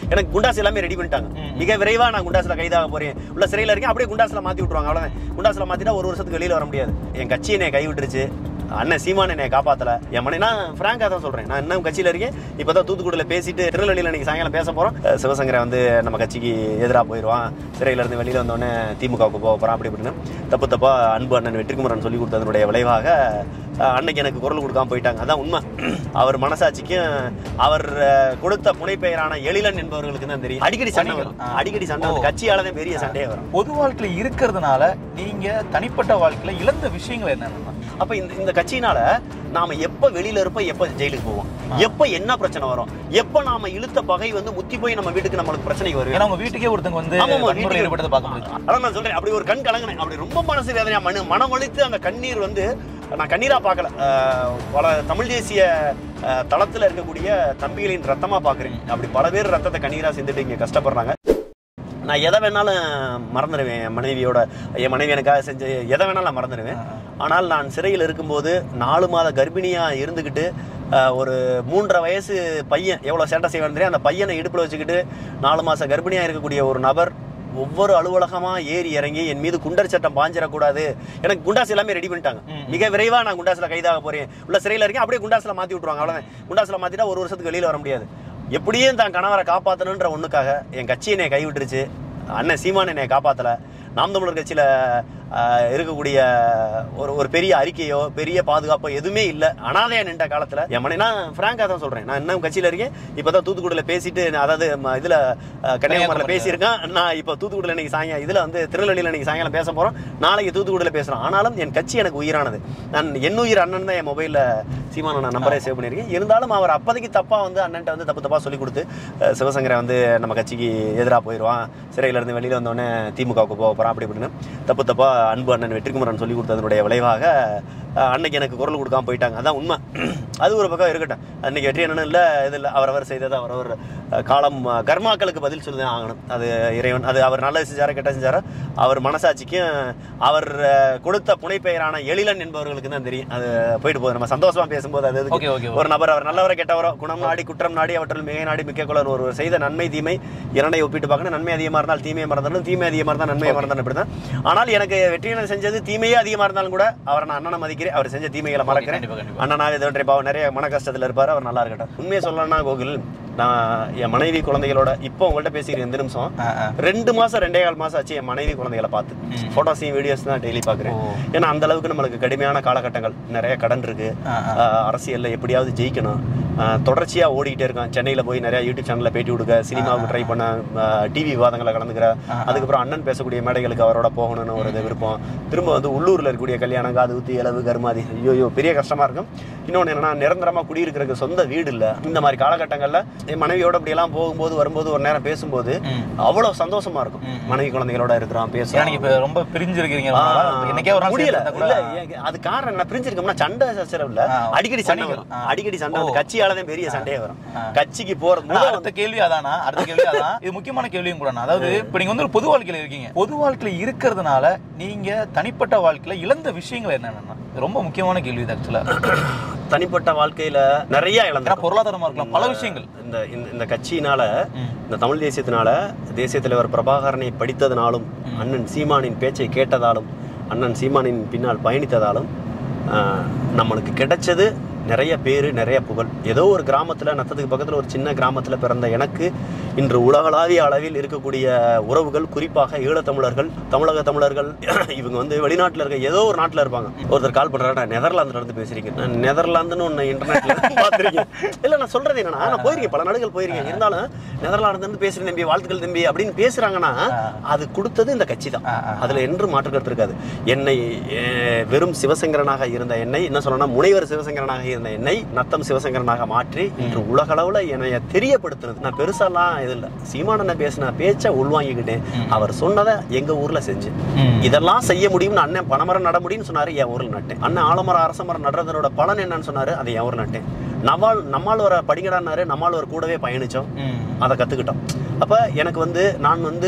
எனக்கு குண்டாஸ் எல்லாமே ரெடி பண்ணிட்டாங்க ம். மிக விரைவா நான் குண்டாஸ்ல கைதாக போறேன் உள்ள சிறையில இருக்கேன் அப்படியே குண்டாஸ்ல மாத்தி விட்டுருவாங்க அவ்வளவுதான் குண்டாஸ்ல மாத்திட்டா ஒரு வருஷத்துக்கு வெளியில வர முடியாது என் கட்சி என்னை கை விட்டுருச்சு அண்ணன் சீமான் என்னை காப்பாத்தல என் மனை நான் ஃப்ராங்கா தான் சொல்றேன் நான் இன்னும் கட்சியில இருக்கேன் இப்பதான் தூத்துக்குடியில பேசிட்டு திருநெல்வேலியில இன்னைக்கு சாயங்காலம் பேச போறோம் அஹ் சிவசங்கரை வந்து நம்ம கட்சிக்கு எதிராக போயிடுவான் சிறையில இருந்து வெளியில வந்தோடனே திமுகவுக்கு போக போறான் அப்படி இப்படின்னு தப்பு தப்பா அன்பு அண்ணன் வெற்றிக்குமரன் சொல்லி கொடுத்ததனுடைய விளைவாக அஹ் அன்னைக்கு எனக்கு குரல் கொடுக்காம போயிட்டாங்க அதான் உண்மை அவர் மனசாட்சிக்கும் அவர் அஹ், கொடுத்த புனைப்பெயரான எழிலன் என்பவர்களுக்கு தான் தெரியும் அடிக்கடி சண்டை வரும் ஆ. அடிக்கடி சண்டை ஓ. வந்து கட்சியால தான் பெரிய சண்டையே வரும் பொது வாழ்க்கையில இருக்கிறதுனால நீங்க தனிப்பட்ட வாழ்க்கையில இழந்த விஷயங்கள் என்னென்ன அப்ப இந்த இந்த கட்சியினால நாம எப்ப வெளியில இருப்போம் எப்ப ஜெயிலுக்கு போவோம் எப்ப என்ன பிரச்சனை வரும் எப்ப நாம இழுத்த பகை வந்து முத்தி போய் நம்ம வீட்டுக்கு நம்மளுக்கு பிரச்சனைக்கு வரும் ஏன்னா உங்க வீட்டுக்கே ஒருத்தங்க வந்து ஆமாமா, வன்முறை வீட்டுக்கு- ஈடுபட்டதை பார்க்க முடியுது அதான் நான் சொல்றேன் அப்படி ஒரு கண் கலங்கினேன் அப்படி ரொம்ப மனசு வேதனையா மனு மனமளித்து அந்த கண்ணீர் வந்து நான் கண்ணீரா பார்க்கல அஹ், பல தமிழ் தேசிய அஹ், தளத்துல இருக்கக்கூடிய தம்பிகளின் ரத்தமா பாக்குறேன் அப்படி பல பேர் ரத்தத்தை கண்ணீரா சிந்துட்டு இங்க கஷ்டப்படுறாங்க நான் எதை வேணாலும் மறந்துடுவேன் என் மனைவியோட என் மனைவி எனக்காக செஞ்ச எதை வேணாலும் நான் மறந்துடுவேன் ஆனால் நான் சிறையில் இருக்கும்போது நாலு மாத கர்ப்பிணியா இருந்துக்கிட்டு அஹ், ஒரு மூன்றரை வயசு பையன் எவ்வளோ சேட்டை செய்வான்னு தெரியும் அந்த பையனை இடுப்பில் வச்சுக்கிட்டு நாலு மாச கர்ப்பிணியா இருக்கக்கூடிய ஒரு நபர் ஒவ்வொரு அலுவலகமா ஏறி இறங்கி என் மீது குண்டர் சட்டம் பாஞ்சிடக்கூடாது எனக்கு குண்டாஸ் எல்லாமே ரெடி பண்ணிட்டாங்க ம். மிக விரைவா நான் குண்டாஸ்ல கைதாக போறேன் உள்ள சிறையில இருக்கேன் அப்படியே குண்டாஸ்ல மாத்தி விட்டுருவாங்க அவ்வளவுதான் குண்டாஸ்ல மாத்திட்டா ஒரு வருஷத்துக்கு வெளியில வர முடியாது எப்படியும் தான் கணவரை காப்பாத்தணுன்ற ஒண்ணுக்காக என் கட்சி என்னை கை விட்டுருச்சு அண்ணன் சீமான் என்னை காப்பாத்தல நாம் தமிழர் கட்சியில ஆஹ், இருக்கக்கூடிய ஒரு ஒரு பெரிய அறிக்கையோ பெரிய பாதுகாப்போ எதுவுமே இல்லை அனாதையா நின்ற காலத்துல என் மனை நான் ஃப்ராங்கா தான் சொல்றேன் நான் இன்னும் கட்சியில இருக்கேன் இப்பதான் தூத்துக்குடியில பேசிட்டு நான் அதாவது ம- இதுல ஆஹ், கன்னியாகுமரியில கன்னியாகுமரியில. பேசியிருக்கேன் நான் இப்போ தூத்துக்குடியில் இன்னைக்கு சாயங்காலம் இதுல வந்து திருநெல்வேலியில் இன்னைக்கு சாயங்காலம் பேச போறோம் நாளைக்கு தூத்துக்குடியில் பேசுறோம் ஆனாலும் என் கட்சி எனக்கு உயிரானது நான் என் உயிர் அண்ணன் தான் என் மொபைல்ல சீமான நான் நம்பரே சேவ் பண்ணியிருக்கேன் இருந்தாலும் அவர் அப்போதைக்கு தப்பா வந்து அண்ணன்ட்ட வந்து தப்பு தப்பா சொல்லி கொடுத்து அஹ், சிவசங்கரை வந்து நம்ம கட்சிக்கு எதிராக போயிடுவான் சிறையில இருந்து வெளியில வந்தோடனே திமுகவுக்கு போக போறான் அப்படி இப்படின்னு தப்பு தப்பா அன்பு அண்ணன் வெற்றிக்குமரன் சொல்லி கொடுத்ததனுடைய விளைவாக அஹ், அன்னைக்கு எனக்கு குரல் கொடுக்காம போயிட்டாங்க அதான் உண்மை அது ஒரு பக்கம் இருக்கட்டும் அன்னைக்கு வெற்றி அண்ணன் இல்லை இது இல்லை அவரவர் செய்தது அவரவர் அஹ், காலம் அஹ், கர்மாக்களுக்கு பதில் சொல்லி தான் ஆகணும் அது இறைவன் அது அவர் நல்லது செஞ்சாரோ கெட்ட செஞ்சாரோ அவர் மனசாட்சிக்கும் அவர் அஹ், கொடுத்த புனைப்பெயரான எழிலன் என்பவர்களுக்கு தான் தெரியும் அது போயிட்டு போகுது நம்ம சந்தோஷமா பேசும்போது அது எதுக்கு? ஓகே ஓகே ஒரு நபர் அவர் நல்லவரை கெட்டவரோ குணம் நாடி குற்றம் நாடி அவற்றில் மிகை நாடி மிக்க குலர் ஒருவர் செய்த நன்மை தீமை இரண்டை ஒப்பிட்டு பார்க்கணும் நன்மை அதிகமாக இருந்தால் தீமையை மறந்தாலும் தீமை அதிகமாக இருந்தால் நன்மையை மறந்தாலும் இப்படி தான் ஆனால் எனக்கு வெற்றியனை செஞ்சது தீமையே அதிகமாக இருந்தாலும் கூட அவரை நான் அண்ணனை மதிக்கிறேன் அவர் செஞ்ச தீமைகளை மறக்கிறேன் கண்டிப்பா கண்டிப்பா அண்ணனாக இதோன்றை பாவம் நிறைய மன கஷ்டத்தில் இருப்பார் அவர் நல்லா இருக்கட்டும் உண்மையை சொல்லணும்னா கோகுல் நான் என் மனைவி குழந்தைகளோட இப்போ உங்கள்கிட்ட பேசிக்கிறேன் இந்த நிமிஷம் ஆ, ஆ. ரெண்டு மாசம் ரெண்டே கால் மாசம் ஆச்சு என் மனைவி குழந்தைகளை பார்த்து ம். ஃபோட்டோஸையும் வீடியோஸ் தான் டெய்லி பார்க்குறேன் ஓ. ஏன்னா அந்த அளவுக்கு நம்மளுக்கு கடுமையான காலகட்டங்கள் நிறைய கடன் இருக்கு ஆ, ஆ. ஆஹ் அரசியல்ல எப்படியாவது ஜெயிக்கணும் ஆஹ் தொடர்ச்சியா ஓடிக்கிட்டே இருக்கான் சென்னையில போய் நிறைய யூடியூப் சேனல்ல பேட்டி கொடுக்க சினிமாவுக்கு ட்ரை பண்ண டிவி விவாதங்களை கலந்துக்கிற ஆ. அதுக்கப்புறம் அண்ணன் பேசக்கூடிய மேடைகளுக்கு அவரோட போகணும்னு ஒரு இது விருப்பம் திரும்ப வந்து உள்ளூர்ல இருக்கக்கூடிய கல்யாணம் காது ஊத்தி இளவு கருமாதி ஐயோ பெரிய கஷ்டமா இருக்கும் இன்னொன்று என்னன்னா நிரந்தரமா குடியிருக்கிறதுக்கு சொந்த வீடு இல்ல இந்த மாதிரி காலகட்டங்கள்ல என் மனைவியோட இப்படி எல்லாம் போகும்போது வரும்போது ஒரு நேரம் பேசும்போது ம். அவ்வளவு சந்தோஷமா இருக்கும் ம். மனைவி குழந்தைகளோட இருக்கிறோம் ஏன்னா பேசுறோம் நீங்க இப்ப ரொம்ப பிரிஞ்சு இருக்கீங்க ஆ, என்னைக்கே ஒரு நாள் முடியல சேர்ந்து இல்ல கூட ஏன் அது காரணம் என்ன பிரிஞ்சிருக்கோம்னா சண்டை சச்சரவு இல்ல ஆ, அடிக்கடி சண்டை வணிகம். வரும் ஆ. அடிக்கடி சண்டை ஓ. வந்து கட்சியால தான் பெரிய சண்டையே வரும் ஆ. கட்சிக்கு போறது ஆனா முதல் அடுத்த கேள்வி அதானா அடுத்த கேள்வி அதான் இது முக்கியமான கேள்வியும் கூட அதாவது இப்ப நீங்க வந்து ஒரு பொது வாழ்க்கையில இருக்கீங்க பொது வாழ்க்கையில இருக்கிறதுனால நீங்க தனிப்பட்ட வாழ்க்கையில இழந்த விஷயங்கள் என்னென்ன இது ரொம்ப முக்கியமான கேள்வி இது ஆக்சுவலா தனிப்பட்ட வாழ்க்கையில நிறைய ஏன்னா இழந்தோம் பொருளாதாரமா இருக்கலாம் பல விஷயங்கள் இந்த இந்த- இந்த கட்சியினால ம். இந்த தமிழ் தேசியத்தினால தேசிய தலைவர் பிரபாகரனை படித்ததனாலும் அண்ணன் சீமானின் பேச்சை கேட்டதாலும் அண்ணன் சீமானின் பின்னால் பயணித்ததாலும் ஆஹ், நம்மளுக்கு கிடைச்சது நிறைய பேர் நிறைய புகழ் ஏதோ ஒரு கிராமத்தில் நத்தத்துக்கு பக்கத்தில் ஒரு சின்ன கிராமத்தில் பிறந்த எனக்கு இன்று உலகளாவிய அளவில் இருக்கக்கூடிய உறவுகள் குறிப்பாக ஈழத்தமிழர்கள் தமிழக தமிழர்கள் இவங்க வந்து வெளிநாட்டில் இருக்க ஏதோ ஒரு நாட்டில் இருப்பாங்க ஒருத்தர் கால் பண்ணுறாரு நான் நெதர்லாந்துல இருந்து பேசுறீங்க நான் நெதர்லாந்துன்னு ஒன்று இன்டர்நெட்ல பார்த்துருக்கேன் இல்லை நான் சொல்றது என்னன்னா நான் போயிருக்கேன் பல நாடுகள் போயிருக்கேன் இருந்தாலும் நெதர்லாந்து இருந்து பேசுறேன் தம்பி வாழ்த்துக்கள் தம்பி அப்படின்னு பேசுறாங்கன்னா அது கொடுத்தது இந்த கட்சி தான் ஆ, ஆ. அதுல என்று மாற்று கருத்து இருக்காது என்னை அஹ், வெறும் சிவசங்கரனாக இருந்த என்னை என்ன சொல்லணும்னா முனைவர் சிவசங்கரனாக இருந்த என்னை நத்தம் சிவசங்கரனாக மாற்றி இன்று உலகளவுல என்னைய தெரியப்படுத்துனது நான் பெருசாலாம் இது இல்லை சீமானனை பேசின பேச்சை உள்வாங்கிக்கிட்டேன் அவர் சொன்னதை எங்க ஊர்ல செஞ்சு ம். இதெல்லாம் செய்ய முடியும்னு அண்ணன் பனைமரம் நட முடியும்னு சொன்னாரு என் ஊர்ல நட்டேன் அண்ணன் ஆலமரம் அரசமரம் நடுறதனோட பலன் என்னன்னு சொன்னாரு அதை என் ஊர்ல நட்டேன் நவால் நம்மால் படிங்கடான்னாரு நம்மால் கூடவே பயணிச்சோம் ம். அதை கற்றுக்கிட்டோம் அப்போ எனக்கு வந்து நான் வந்து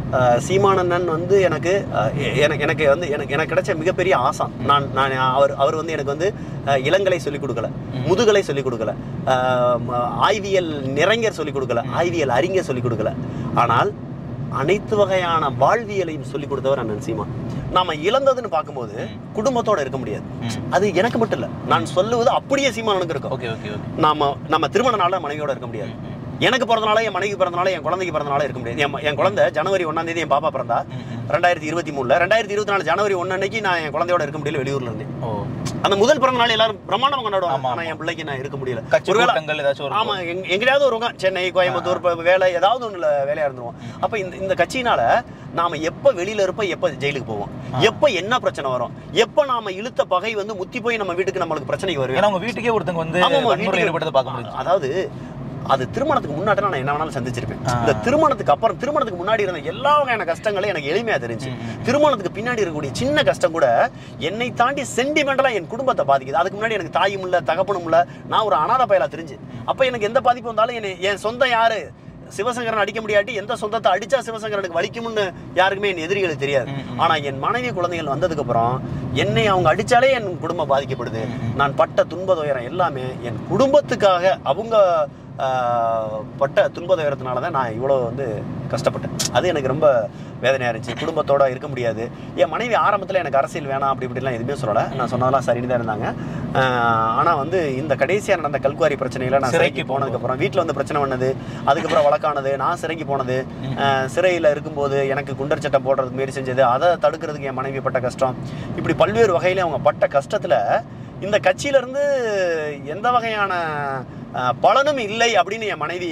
அஹ், சீமானண்ணன் வந்து எனக்கு அஹ், எ- எனக்கு எனக்கு வந்து எனக்கு எனக்கு கிடைச்ச மிகப்பெரிய ஆசான் நான் நான் அவர் அவர் வந்து எனக்கு வந்து அஹ், இளங்கலை சொல்லிக் கொடுக்கல முதுகலை சொல்லிக் கொடுக்கல அஹ், ம- ஆய்வியல் நிறைஞர் சொல்லிக் கொடுக்கல ஆய்வியல் அறிஞர் சொல்லிக் கொடுக்கல ஆனால் அனைத்து வகையான வாழ்வியலையும் சொல்லிக் கொடுத்தவர் அண்ணன் சீமான் நாம இழந்ததுன்னு பார்க்கும்போது குடும்பத்தோட இருக்க முடியாது அது எனக்கு மட்டும் இல்ல நான் சொல்லுவது அப்படியே சீமானனுக்கு இருக்கும் ஓகே ஓகே ஓகே நாம நம்ம திருமண நாள்ல மனைவியோட இருக்க முடியாது எனக்கு பிறந்தனால என் மனைவி பிறந்தனால என் குழந்தைக்கு பிறந்தனால இருக்க முடியாது என் ம- என் குழந்தை ஜனவரி ஒன்னாம் தேதி என் பாப்பா பிறந்தா ரெண்டாயிரத்தி இருபத்தி மூணுல ரெண்டாயிரத்தி இருபத்தி நாலு ஜனவரி ஒன்னு அன்னைக்கு நான் என் குழந்தையோட இருக்க முடியல வெளியூர்ல இருந்தேன் ஓ அந்த முதல் பிறந்த நாள் எல்லாரும் பிரம்மாண்டம் கொண்டாடுவாங்க ஆமா, ஆனா என் பிள்ளைக்கு நான் இருக்க முடியல கட்சி ஒருவேளை கூட்டங்கள் ஏதாச்சும் ஒரு ஆமா எங்க- எங்கேயாவது ஒரு பக்கம் சென்னை கோயம்புத்தூர் இப்ப வேலை ஏதாவது ஒண்ணுல வேலையா இருந்துருவோம் அப்ப இந்த இந்த கட்சியினால நாம எப்ப வெளியில இருப்போம் எப்ப ஜெயிலுக்கு போவோம் எப்ப என்ன பிரச்சனை வரும் எப்ப நாம இழுத்த பகை வந்து முத்தி போய் நம்ம வீட்டுக்கு நம்மளுக்கு பிரச்சனைக்கு வருவேன் ஏன்னா உங்க வீட்டுக்கே ஒருத்தங்க வந்து ஆமா, ஆமா, வன்முறை வீட்டுக்கு- ஈடுபட்டதை பார்க்க முடியும் அதாவது அது திருமணத்துக்கு முன்னாடி நான் என்ன வேணாலும் சந்திச்சிருப்பேன் ஆ. இந்த திருமணத்துக்கு அப்புறம் திருமணத்துக்கு முன்னாடி இருந்த எல்லா வகையான கஷ்டங்களும் எனக்கு எளிமையா தெரிஞ்சு திருமணத்துக்கு பின்னாடி இருக்கக்கூடிய சின்ன கஷ்டம் கூட என்னை தாண்டி சென்டிமெண்டலா என் குடும்பத்தை பாதிக்குது அதுக்கு முன்னாடி எனக்கு தாயும் இல்ல தகப்பனும் இல்ல நான் ஒரு அனாதை பயலா தெரிஞ்சு அப்ப எனக்கு எந்த பாதிப்பு வந்தாலும் என்னை என் சொந்தம் யாரு சிவசங்கரன் அடிக்க முடியாட்டி எந்த சொந்தத்தை அடிச்சா சிவசங்கரனுக்கு வலிக்கும்னு யாருக்குமே என் எதிரிகளுக்கு தெரியாது ஆனா என் மனைவி குழந்தைகள் வந்ததுக்கு அப்புறம் என்னை அவங்க அடிச்சாலே என் குடும்பம் பாதிக்கப்படுது நான் பட்ட துன்ப துயரம் எல்லாமே என் குடும்பத்துக்காக அவங்க ஆஹ், பட்ட துன்ப துயரத்தினால தான் நான் இவ்வளோ வந்து கஷ்டப்பட்டேன் அது எனக்கு ரொம்ப வேதனையா இருந்துச்சு குடும்பத்தோட இருக்க முடியாது என் மனைவி ஆரம்பத்தில் எனக்கு அரசியல் வேணாம் அப்படி இப்படிலாம் எதுவுமே சொல்லலை நான் சொன்னதெல்லாம் சரின்னு தான் இருந்தாங்க ஆஹ், ஆனா வந்து இந்த கடைசியா நடந்த கல்குவாரி பிரச்சனையில நான் சிறைக்கு சிறைக்கு போனதுக்கு அப்புறம் வீட்டில் வந்து பிரச்சனை பண்ணது அதுக்கப்புறம் வழக்கானது நான் சிறைக்கு போனது ஆஹ், சிறையில இருக்கும்போது எனக்கு குண்டர் சட்டம் போடுறதுக்கு முயற்சி செஞ்சது அதை தடுக்கிறதுக்கு என் மனைவி பட்ட கஷ்டம் இப்படி பல்வேறு வகையில அவங்க பட்ட கஷ்டத்துல இந்த கட்சியில இருந்து எந்த வகையான ஆஹ், பலனும் இல்லை அப்படின்னு என் மனைவி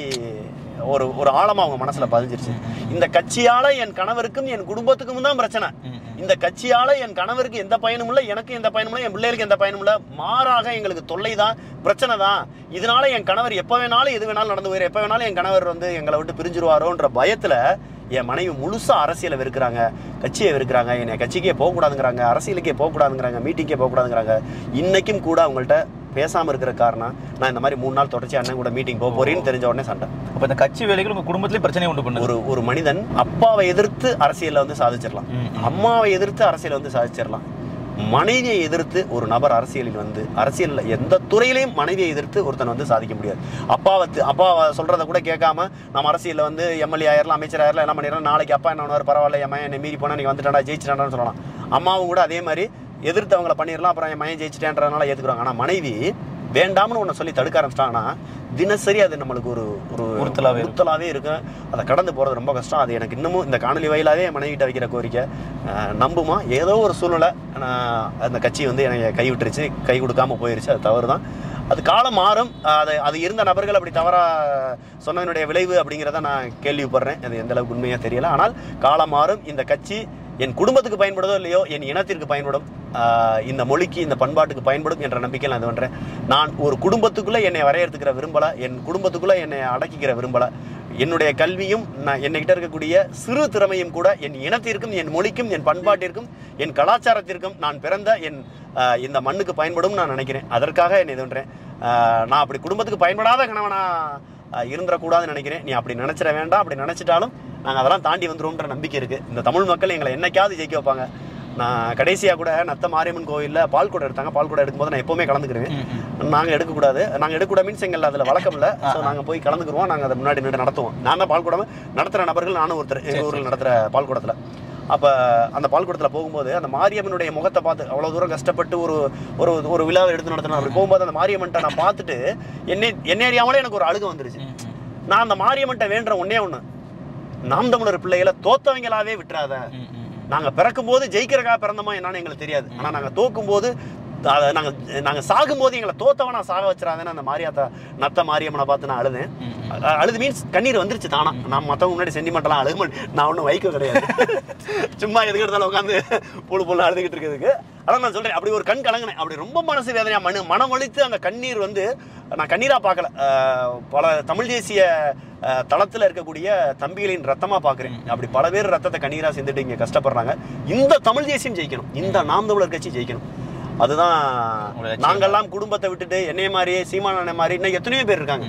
ஒரு ஒரு ஆழமா அவங்க மனசுல பதிஞ்சிருச்சு இந்த கட்சியால என் கணவருக்கும் என் குடும்பத்துக்கும் தான் பிரச்சனை இந்த கட்சியால என் கணவருக்கு எந்த பயனும் இல்லை எனக்கு எந்த பயனும் இல்லை என் பிள்ளைகளுக்கு எந்த பயனும் இல்லை மாறாக எங்களுக்கு தொல்லை தான் பிரச்சனை தான் இதனால என் கணவர் எப்ப வேணாலும் எது வேணாலும் நடந்து போயிரு எப்ப வேணாலும் என் கணவர் வந்து எங்களை விட்டு பிரிஞ்சிருவாரோன்ற பயத்துல என் மனைவி முழுசா அரசியலை வெறுக்கிறாங்க கட்சியை வெறுக்கிறாங்க என்னை கட்சிக்கே போகக்கூடாதுங்கிறாங்க அரசியலுக்கே போகக்கூடாதுங்கிறாங்க மீட்டிங்கே போகக்கூடாதுங்கிறாங்க இன்னைக்கும் கூட அவங்கள்ட்ட பேசாம இருக்கிற காரணம் நான் இந்த மாதிரி மூணு நாள் தொடர்ச்சி அண்ணன் கூட மீட்டிங் போக போறேன்னு தெரிஞ்ச உடனே சண்டை அப்ப இந்த கட்சி வேலைகள் உங்க குடும்பத்திலயும் பிரச்சனை உண்டு பண்ணுது ஒரு ஒரு மனிதன் அப்பாவை எதிர்த்து அரசியல்ல வந்து சாதிச்சிடலாம் ம், ம். அம்மாவை எதிர்த்து அரசியல் வந்து சாதிச்சிடலாம் மனைவியை எதிர்த்து ஒரு நபர் அரசியலில் வந்து அரசியல்ல எந்த துறையிலையும் மனைவியை எதிர்த்து ஒருத்தன் வந்து சாதிக்க முடியாது அப்பாவை தி- அப்பா சொல்றத கூட கேட்காம நம்ம அரசியல்ல வந்து எம்எல்ஏ ஆயிரலாம் அமைச்சர் ஆயிரலாம் எல்லாம் பண்ணிடலாம் நாளைக்கு அப்பா என்ன பண்ணுவார் பரவாயில்ல என் மகன் என்னை மீறி போனா நீ வந்துட்டாடா ஜெயிச்சிட்டான்னு சொல்லலாம் அம்மாவும் கூட அதே மாதிரி எதிர்த்து அவங்கள பண்ணிடலாம் அப்புறம் என் மகன் ஜெயிச்சிட்டேன்றதுனால ஏத்துக்குறாங்க ஆனா மனைவி வேண்டாம்னு ஒன்று சொல்லி தடுக்க ஆரம்பிச்சிட்டாங்கன்னா தினசரி அது நம்மளுக்கு ஒரு ஒரு உறுத்தலாவே இருக்கும். உறுத்தலாவே இருக்கும் அதை கடந்து போறது ரொம்ப கஷ்டம் அது எனக்கு இன்னமும் இந்த காணொலி வாயிலாவே என் மனைவிட்ட வைக்கிற கோரிக்கை அஹ், நம்புமா ஏதோ ஒரு சூழ்நிலை நான் அந்த கட்சி வந்து என்னை கை விட்டுருச்சு கை கொடுக்காம போயிருச்சு அது தவறு தான் அது காலம் மாறும் அஹ், அது அது இருந்த நபர்கள் அப்படி தவறா சொன்னதனுடைய விளைவு அப்படிங்கிறத நான் கேள்விப்படுறேன் அது எந்த அளவுக்கு உண்மையா தெரியல ஆனால் காலம் மாறும் இந்த கட்சி என் குடும்பத்துக்கு பயன்படுதோ இல்லையோ என் இனத்திற்கு பயன்படும் ஆஹ் இந்த மொழிக்கு இந்த பண்பாட்டுக்கு பயன்படும் என்ற நம்பிக்கையில் நான் இது பண்றேன் நான் ஒரு குடும்பத்துக்குள்ள என்னை வரையறுத்துக்கிற விரும்பல என் குடும்பத்துக்குள்ள என்னை அடக்கிக்கிற விரும்பல என்னுடைய கல்வியும் நான் என்னகிட்ட இருக்கக்கூடிய சிறு திறமையும் கூட என் இனத்திற்கும் என் மொழிக்கும் என் பண்பாட்டிற்கும் என் கலாச்சாரத்திற்கும் நான் பிறந்த என் ஆஹ் இந்த மண்ணுக்கு பயன்படும் நான் நினைக்கிறேன் அதற்காக என்னை இது பண்றேன் ஆஹ் நான் அப்படி குடும்பத்துக்கு பயன்படாத கணவனா ஆஹ் இருந்துடக்கூடாதுன்னு நினைக்கிறேன் நீ அப்படி நினைச்சிட வேண்டாம் அப்படி நினைச்சிட்டாலும் நாங்கள் அதெல்லாம் தாண்டி வந்துருவோம்ன்ற நம்பிக்கை இருக்கு இந்த தமிழ் மக்கள் எங்களை என்னைக்காவது ஜெயிக்க வைப்பாங்க நான் கடைசியாக கூட நத்த மாரியம்மன் கோயிலில் பால் குடம் எடுத்தாங்க பால் குடம் எடுக்கும்போது நான் எப்பவுமே கலந்துக்கிறேன் நாங்கள் எடுக்கக்கூடாது நாங்கள் எடுக்கக்கூடாது மீன்ஸ் எங்கள் அதில் வழக்கம் இல்லை ஸோ நாங்கள் போய் கலந்துக்குருவோம் நாங்கள் அதை முன்னாடி நின்று நடத்துவோம் நான் தான் பால் குடம் நடத்துகிற நபர்கள் நானும் ஒருத்தர் எங்கள் ஊரில் நடத்துகிற பால் குடத்தில் அப்போ அந்த பால் குடத்தில் போகும்போது அந்த மாரியம்மனுடைய முகத்தை பார்த்து அவ்வளோ தூரம் கஷ்டப்பட்டு ஒரு ஒரு ஒரு விழாவை எடுத்து நடத்தினோம் அப்படி போகும்போது அந்த மாரியம்மன்ட்ட நான் பார்த்துட்டு என்னை என்னை அறியாமலே எனக்கு ஒரு அழுகு வந்துருச்சு நான் அந்த மாரியம்மன்ட்ட வேண்டுற ஒன்னே ஒன்று நாம் தமிழர் பிள்ளைகளை தோத்தவங்களாவே விட்டுறாத நாங்க பிறக்கும் போது ஜெயிக்கிறக்கா பிறந்தோமா என்னன்னு எங்களுக்கு தெரியாது ஆனா நாங்க தோக்கும் போது அத நாங்க நாங்க சாகும் போது எங்களை தோத்தவனா சாக வச்சிடாதேன்னு அந்த மாரியாத்தா நத்த மாரியம்மனை பார்த்து நான் அழுதேன் அ- அழுது மீன்ஸ் கண்ணீர் வந்துருச்சு தானா நான் மத்தவங்க முன்னாடி சென்டிமெண்டலாம் அழுக மாட்டேன் நான் ஒன்றும் வைக்க கிடையாது சும்மா எதுக்கு எடுத்தாலும் உட்காந்து புழு புழு அழுதுகிட்டு இருக்கிறதுக்கு அதான் நான் சொல்றேன் அப்படி ஒரு கண் கலங்கினேன் அப்படி ரொம்ப மனசு வேதனையா மனு மனமொழித்து அந்த கண்ணீர் வந்து நான் கண்ணீரா பார்க்கல அஹ், பல தமிழ் தேசிய அஹ், தளத்துல இருக்கக்கூடிய தம்பிகளின் ரத்தமா பார்க்கிறேன் அப்படி பல பேர் ரத்தத்தை கண்ணீரா சிந்துட்டு இங்க கஷ்டப்படுறாங்க இந்த தமிழ் தேசியம் ஜெயிக்கணும் இந்த நாம் தமிழர் கட்சி ஜெயிக்கணும் அதுதான் உங்களோட லட்சியம். நாங்கெல்லாம் குடும்பத்தை விட்டுட்டு என்னைய மாதிரியே சீமான மாதிரி இன்னும் எத்தனையோ பேர் இருக்காங்க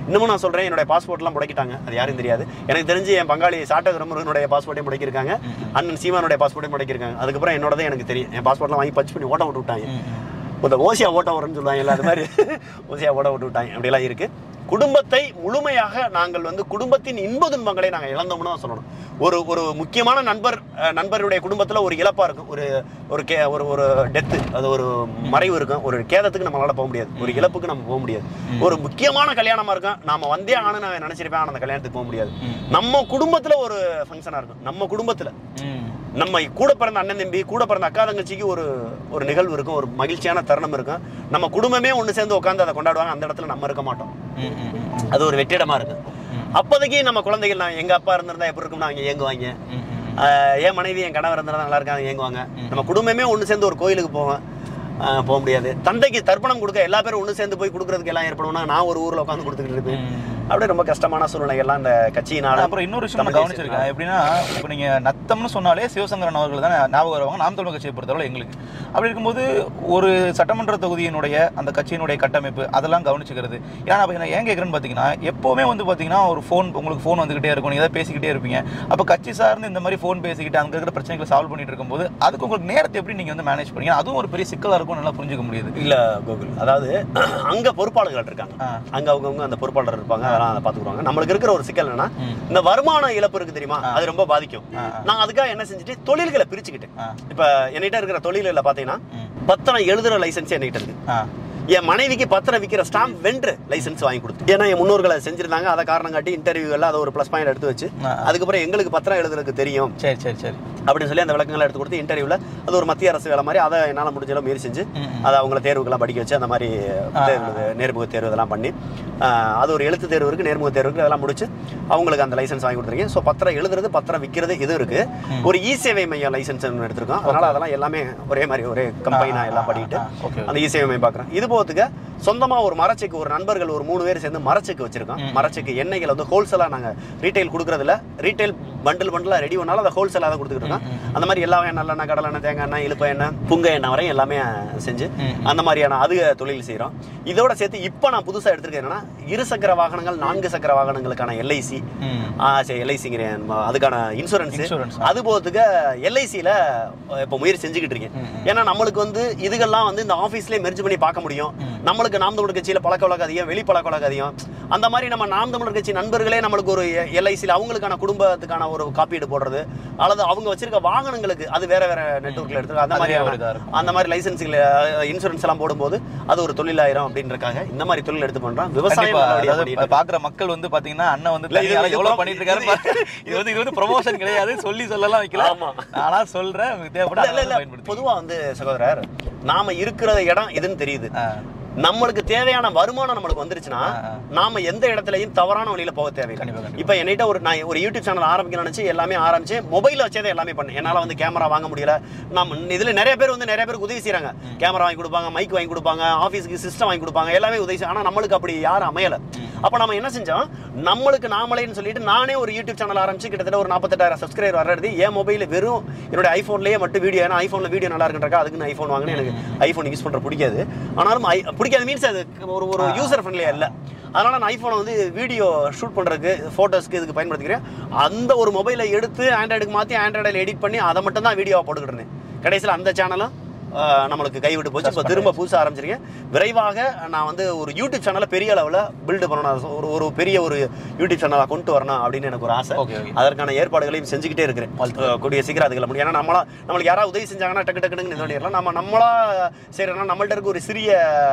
இன்னமும் நான் சொல்றேன் என்னுடைய பாஸ்போர்ட்லாம் முடக்கிட்டாங்க அது யாரும் தெரியாது எனக்கு தெரிஞ்சு என் பங்காளி சாட்ட முருகனுடைய பாஸ்போர்ட்டையும் முடக்கியிருக்காங்க அண்ணன் சீமானுடைய பாஸ்போர்ட்டையும் முடக்கியிருக்காங்க அதுக்கப்புறம் என்னோடதே எனக்கு தெரியும் என் பாஸ்போர்ட்லாம் வாங்கி பஞ்ச் பண்ணி ஓட்ட விட்டு விட்டாங்க ம், ம். இந்த ஓசியா ஓட்ட வரும்னு சொல்லுவாங்கல்ல அது மாதிரி ஓசியா ஓட்ட விட்டு விட்டாங்க அப்படிலாம் இருக்கு குடும்பத்தை முழுமையாக நாங்கள் வந்து குடும்பத்தின் இன்ப துன்பங்களை நாங்கள் இழந்தோம்னு தான் சொல்லணும் ஒரு ஒரு முக்கியமான நண்பர் அஹ், நண்பருடைய குடும்பத்தில் ஒரு இழப்பா இருக்கும் ஒரு ஒரு கே ஒரு ஒரு டெத்து அது ஒரு மறைவு இருக்கும் ஒரு கேதத்துக்கு நம்மளால போக முடியாது ஒரு இழப்புக்கு நம்ம போக முடியாது ஒரு முக்கியமான கல்யாணமா இருக்கும் நாம வந்தே ஆனு நான் நினைச்சிருப்பேன் ஆனா அந்த கல்யாணத்துக்கு போக முடியாது ம். நம்ம குடும்பத்துல ஒரு ஃபங்க்ஷனா இருக்கும் நம்ம குடும்பத்துல ம். நம்ம கூட பிறந்த அண்ணன் தம்பி கூட பிறந்த அக்கா தங்கச்சிக்கு ஒரு ஒரு நிகழ்வு இருக்கும் ஒரு மகிழ்ச்சியான தருணம் இருக்கும் நம்ம குடும்பமே ஒன்று சேர்ந்து உட்காந்து அதை கொண்டாடுவாங்க அந்த இடத்துல நம்ம இருக்க மாட்டோம் ம், ம், ம். அது ஒரு வெற்றிடமா இருக்கும் அப்போதைக்கு நம்ம குழந்தைகள் நான் எங்க அப்பா இருந்திருந்தா எப்படி இருக்கும்னு அவங்க ஏங்குவாங்க ம், ம். ஆஹ் என் மனைவி என் கணவர் இருந்தா நல்லா இருக்காங்க ஏங்குவாங்க நம்ம குடும்பமே ஒன்று சேர்ந்து ஒரு கோயிலுக்கு போவோம் ஆஹ் போக முடியாது தந்தைக்கு தர்ப்பணம் கொடுக்க எல்லா பேரும் ஒன்று சேர்ந்து போய் கொடுக்கறதுக்கு எல்லாம் ஏற்படும்னா நான் ஒரு ஊர்ல உட்காந்து கொடுத்துக்கிட்டு இருப்பேன் ம். அப்படியே ரொம்ப கஷ்டமான சூழ்நிலைகள்லாம் இந்த கட்சியினால அப்புறம் இன்னொரு விஷயம் நான் தமிழ் கவனிச்சிருக்கேன் எப்படின்னா இப்போ நீங்க நத்தம்னு சொன்னாலே சிவசங்கரன் அவர்கள் தான் ஞாபகம் வருவாங்க நாம் தமிழ் கட்சியை பொறுத்தவரை எங்களுக்கு அப்படி இருக்கும்போது ஒரு சட்டமன்ற தொகுதியினுடைய அந்த கட்சியினுடைய கட்டமைப்பு அதெல்லாம் கவனிச்சுக்கிறது ஏன்னா அப்ப நான் ஏன் கேட்குறேன்னு பார்த்தீங்கன்னா எப்போவுமே வந்து பார்த்தீங்கன்னா ஒரு ஃபோன் உங்களுக்கு ஃபோன் வந்துகிட்டே இருக்கும் நீங்கள் ஏதாவது பேசிக்கிட்டே இருப்பீங்க அப்போ கட்சி சார்ந்து இந்த மாதிரி ஃபோன் பேசிக்கிட்டு அங்கே இருக்கிற பிரச்சனைகளை சால்வ் பண்ணிட்டு இருக்கும்போது அதுக்கு உங்களுக்கு நேரத்தை எப்படி நீங்கள் வந்து மேனேஜ் பண்ணீங்க அதுவும் ஒரு பெரிய சிக்கலாக இருக்கும் நல்லா புரிஞ்சுக்க முடியுது இல்ல கோகுல் அதாவது அங்க பொறுப்பாளர்கள் இருக்காங்க ஆ. அங்க அவங்கவுங்க அந்த பொறுப்பாளர் இருப்பாங்க அதெல்லாம் அதை பாத்துக்குவாங்க நம்மளுக்கு இருக்கிற ஒரு சிக்கல் என்னன்னா ம். இந்த வருமான இழப்பு இருக்கு தெரியுமா ஆ. அது ரொம்ப பாதிக்கும் ஆ, நான் அதுக்காக என்ன செஞ்சுட்டு தொழில்களை பிரிச்சுக்கிட்டேன் ஆ, இப்ப என்கிட்ட இருக்கிற தொழில்களை பாத்தீங்கன்னா ம். பத்திரம் எழுதுற லைசன்ஸ் என்கிட்ட இருக்கு ஆ, என் மனைவிக்கு பத்திரம் விற்கிற ஸ்டாம்ப் வென்று லைசன்ஸ் வாங்கி கொடுத்து ஏன்னா என் முன்னோர்களை செஞ்சிருந்தாங்க அதை காரணம் காட்டி இன்டர்வியூல அதை ஒரு ப்ளஸ் பாயிண்ட் எடுத்து வச்சு ஆ. அதுக்கப்புறம் எங்களுக்கு பத்திரம் எழுதுறதுக்கு தெரியும் சரி சரி சரி அப்படின்னு சொல்லி அந்த விளக்கங்களை எடுத்து கொடுத்து இன்டர்வியூல அது ஒரு மத்திய அரசு வேலை மாதிரி அதை என்னால் முடிஞ்சளவு முயற்சி செஞ்சு ம், ம். அதை அவங்கள தேர்வுக்கெல்லாம் படிக்க வச்சு அந்த மாதிரி தேர்வு நேர்முக தேர்வு இதெல்லாம் பண்ணி ஆஹ், அது ஒரு எழுத்து தேர்வு இருக்கு நேர்முக தேர்வு இருக்கு அதெல்லாம் முடிச்சு அவங்களுக்கு அந்த லைசன்ஸ் வாங்கி கொடுத்துருக்கேன் ஸோ பத்திரம் எழுதுறது பத்திரம் விற்கிறது இது இருக்கு ஒரு இ சேவை மையம் லைசன்ஸ் எடுத்திருக்கோம் அதனால அதெல்லாம் எல்லாமே ஒரே மாதிரி ஒரே கம்பெனி நான் எல்லாம் பண்ணிட்டு ஆ, ஓகே அந்த இ சேவை மையம் பார்க்குறேன் இது போகிறதுக்கு சொந்தமா ஒரு மரச்செக்கு ஒரு நண்பர்கள் ஒரு மூணு பேர் சேர்ந்து மரச்செக்கு வச்சிருக்கோம் மரச்செக்கு எண்ணெய்களை வந்து ஹோல்சேலாக நாங்கள் ரீட்டைல் கொடுக்குறதுல ரீட்டைல் பண்டில் பண்டிலாக ரெடி பண்ணாலும் அதை ஹோல்சேலாக தான் கொடுத்துக்கிட்டு இருக்கோம் அந்த மாதிரி எல்லா எண்ணெய் நல்லெண்ணெய் கடலெண்ணெய் தேங்காய் எண்ணெய் இழுப்ப எண்ணெய் புங்க எண்ணெய் வரையும் எல்லாமே செஞ்சு ம். அந்த மாதிரியான அது தொழில் செய்கிறோம் இதோட சேர்த்து இப்போ நான் புதுசாக எடுத்திருக்கேன் என்னன்னா இருசக்கர வாகனங்கள் நான்கு சக்கர வாகனங்களுக்கான எல்ஐசி ம் சரி எல்ஐசிங்கிறேன் அதுக்கான இன்சூரன்ஸ் இன்சூரன்ஸ் அது போகிறதுக்கு எல்ஐசியில் இப்போ முயற்சி செஞ்சுக்கிட்டு இருக்கேன் ம், ஏன்னா நம்மளுக்கு வந்து இதுகெல்லாம் வந்து இந்த ஆஃபீஸ்லேயே மெர்ஜ் பண்ணி பார்க்க முடியும் நம்மளுக்கு நாம் தமிழர் கட்சியில் பழக்க வழக்கம் அதிகம் வெளி பழக்க வழக்கம் அதிகம் அந்த மாதிரி நம்ம நாம் தமிழர் கட்சி நண்பர்களே நம்மளுக்கு ஒரு எல்ஐசியில் அவங்களுக்கான குடும்பத்துக்கான ஒரு காப்பீடு போடுறது அல்லது அவங்க வச்சிருக்க வாகனங்களுக்கு அது வேற வேற நெட்ஒர்க்கில் எடுத்து அந்த அது மாதிரி ஒரு இதா இருக்கும். அந்த மாதிரி லைசன்ஸ்கள் இன்சூரன்ஸ் எல்லாம் போடும்போது அது ஒரு தொழிலாயிரம் அப்படின்றக்காக இந்த மாதிரி தொழில் எடுத்து பண்றோம் விவசாயம் கண்டிப்பா நல்லபடியா அதாவது பண்ணிட்டு இப்ப பாக்குற மக்கள் வந்து பாத்தீங்கன்னா அண்ணன் வந்து இல்ல, இது- தனியால இது எவ்வளவு pro- பண்ணிட்டு இருக்காரு இது- பாரு. இது வந்து இது வந்து ப்ரொமோஷன் கிடையாது சொல்லி சொல்லலாம் வைக்கல ஆமா. ஆனா சொல்றேன் உங்களுக்கு தேவைப்பட இல்ல, இல்ல, பயன்படுத்தி பொதுவா வந்து சகோதரர் நாம இருக்கிற இடம் இதுன்னு தெரியுது ஆ, நம்மளுக்கு தேவையான வருமானம் நம்மளுக்கு வந்துருச்சுன்னா ஆ, ஆ. நாம எந்த இடத்துலயும் தவறான வழியில போக தேவையில்லை கண்டிப்பா, கண்டிப்பா. இப்ப என்கிட்ட ஒரு நான் ஒரு யூடியூப் சேனல் ஆரம்பிக்கணும்னு நினைச்சு எல்லாமே ஆரம்பிச்சு மொபைல வச்சே எல்லாமே பண்ணேன் என்னால வந்து கேமரா வாங்க முடியல நம்ம இதுல நிறைய பேர் வந்து நிறைய பேருக்கு உதவி செய்றாங்க கேமரா வாங்கி கொடுப்பாங்க மைக் வாங்கி கொடுப்பாங்க ஆபீஸ்க்கு சிஸ்டம் வாங்கி கொடுப்பாங்க எல்லாமே உதவி செய்ய- ஆனா நம்மளுக்கு அப்படி யாரும் அமையல அப்ப நம்ம என்ன செஞ்சோம் நம்மளுக்கு நாமளேன்னு சொல்லிட்டு நானே ஒரு யூடியூப் சேனல் ஆரம்பிச்சு கிட்டத்தட்ட ஒரு நாற்பத்தெட்டாயிரம் சப்ஸ்கிரைபர் வர்றது என் மொபைல் வெறும் என்னோட ஐபோன்லயே மட்டும் வீடியோ ஏன்னா ஐபோன்ல வீடியோ நல்லா இருக்குன்றக்கா அதுக்கு நான் ஐபோன் வாங்கினேன் எனக்கு ஐபோன் யூஸ் பண்ற பிடிக்காது ஆனாலும் ஐ- பிடிக்காது மீன்ஸ் அது ஒரு ஒரு யூசர் ஃப்ரெண்ட்லியா இல்ல அதனால நான் ஐபோனை வந்து வீடியோ ஷூட் பண்றதுக்கு போட்டோஸ்க்கு இதுக்கு பயன்படுத்திக்கிறேன் அந்த ஒரு மொபைலை எடுத்து ஆண்ட்ராய்டுக்கு மாத்தி ஆண்ட்ராய்டில் எடிட் பண்ணி அதை மட்டும் தான் வீடியோவை போட்டுக்கிட்டு இருந்தேன் கடைசியில் அந்த சேனலும் ஆஹ், நம்மளுக்கு கைவிட்டு போச்சு இப்போ திரும்ப புதுசாக ஆரம்பிச்சிருக்கேன் விரைவாக நான் வந்து ஒரு யூடியூப் சேனலை பெரிய அளவில் பில்டு பண்ணணும் ஒரு ஒரு பெரிய ஒரு யூடியூப் சேனலை கொண்டு வரணும் அப்படின்னு எனக்கு ஒரு ஆசை ஓகே ஓகே அதற்கான ஏற்பாடுகளையும் செஞ்சுக்கிட்டே இருக்கிறேன் அஹ் கூடிய சீக்கிரம் அதுகளை முடியும் ஏன்னா நம்மளா நம்மளுக்கு யாராவது உதவி செஞ்சாங்கன்னா டக்கு டக்குன்னு இந்த பண்ணிடலாம் நம்ம நம்மளா செய்யறோம்னா நம்மள்ட்ட இருக்க ஒரு சிறிய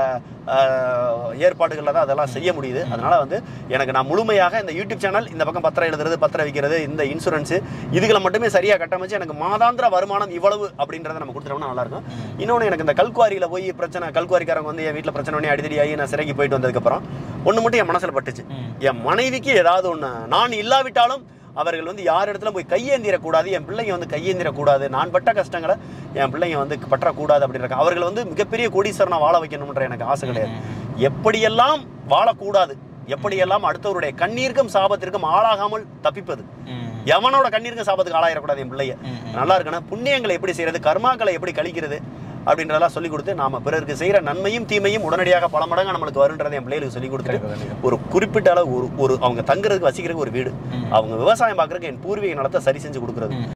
அஹ், ஏற்பாடுகள்ல தான் அதெல்லாம் செய்ய முடியுது அதனால வந்து எனக்கு நான் முழுமையாக இந்த யூடியூப் சேனல் இந்த பக்கம் பத்திரம் எழுதுறது பத்திரம் விற்கிறது இந்த இன்சூரன்ஸ் இதுகளை மட்டுமே சரியா கட்டமைச்சு எனக்கு மாதாந்திர வருமானம் இவ்வளவு அப்படின்றத நம்ம கொடுத்துட்டோம்னா நல்லா இருக்கும் இன்னொன்று எனக்கு இந்த கல்குவாரியில போய் பிரச்சனை கல்குவாரிக்காரங்க வந்து என் வீட்டில் பிரச்சனை பண்ணி அடிதடி ஆகி நான் சிறைக்கு போயிட்டு வந்ததுக்கப்புறம் ஒன்று மட்டும் என் மனசுல பட்டுச்சு ம். என் மனைவிக்கு ஏதாவது ஒன்று நான் இல்லாவிட்டாலும் அவர்கள் வந்து யார் இடத்துல போய் கையேந்திரக்கூடாது என் பிள்ளைங்க வந்து கையேந்திரக்கூடாது நான் பட்ட கஷ்டங்களை என் பிள்ளைங்க வந்து பற்றக்கூடாது அப்படின்ற அவர்கள் வந்து மிகப்பெரிய கோடீஸ்வரனை வாழ வைக்கணும்ன்ற எனக்கு ஆசை கிடையாது எப்படியெல்லாம் வாழக்கூடாது எப்படியெல்லாம் அடுத்தவருடைய கண்ணீருக்கும் சாபத்திற்கும் ஆளாகாமல் தப்பிப்பது ம், எவனோட கண்ணீருக்கும் சாபத்துக்கு ஆளாயிடக்கூடாது என் பிள்ளைய ம், ம். நல்லா இருக்கணும் புண்ணியங்களை எப்படி செய்யறது கர்மாக்களை எப்படி கழிக்கிறது அப்படின்றதெல்லாம் சொல்லி கொடுத்து நாம பிறருக்கு செய்யற நன்மையும் தீமையும் உடனடியாக பல மடங்கு நம்மளுக்கு வருன்றதை என் பிள்ளைகளுக்கு சொல்லி கொடுத்துட்டு கண்டிப்பா, கண்டிப்பா. ஒரு குறிப்பிட்ட அளவு ஒரு ஒரு அவங்க தங்குறதுக்கு வசிக்கிறதுக்கு ஒரு வீடு ம். அவங்க விவசாயம் பார்க்கறதுக்கு என் பூர்வீக நிலத்தை சரி செஞ்சு கொடுக்குறது ம்.